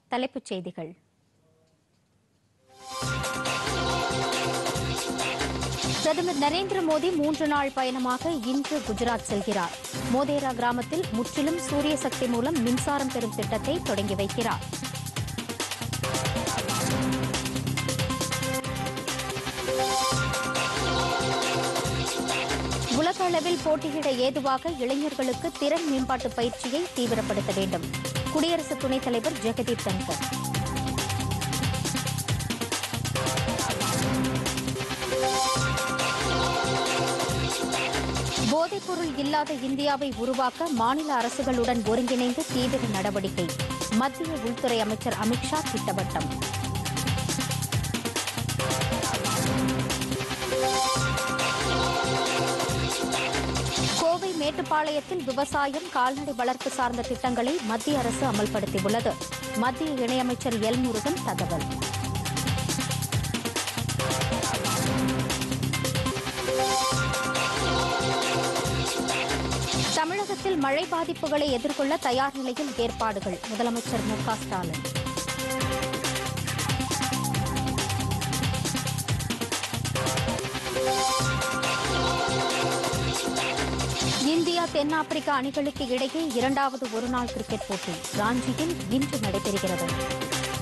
தலைப்புச் செய்திகள் பிரதமர் நரேந்திர மோடி மூன்று நாள் பயணமாக இன்று குஜராத் செல்கிறார் மோதேரா கிராமத்தில் முற்றிலும் சூரிய சக்தி மூலம் மின்சாரம் பெறும் திட்டத்தை தொடங்கி வைக்கிறார் உலக அளவில் போட்டியிட ஏதுவாக இளைஞர்களுக்கு திறன் மேம்பாட்டு பயிற்சியை தீவிரப்படுத்த வேண்டும் குடியரசு துணைத் தலைவர் ஜெகதீப் தன்கர் போதைப்பொருள் இல்லாத இந்தியாவை உருவாக்க மாநில அரசுகளுடன் ஒருங்கிணைந்து தீவிர நடவடிக்கை மத்திய உள்துறை அமைச்சர் அமித்ஷா திட்டவட்டம் கோவை மேட்டுப்பாளையத்தில் விவசாயம் கால்நடை வளர்ப்பு சார்ந்த திட்டங்களை மத்திய அரசு அமல்படுத்தியுள்ளது மத்திய இணையமைச்சர் எல் முருகன் தகவல் தமிழகத்தில் மழை பாதிப்புகளை எதிர்கொள்ள தயார் நிலையில் ஏற்பாடுகள் முதலமைச்சர் மு க ஸ்டாலின் இந்தியா தென்னாப்பிரிக்கா அணிகளுக்கு இடையே இரண்டாவது ஒருநாள் கிரிக்கெட் போட்டி ராஞ்சியில் இன்று நடைபெறுகிறது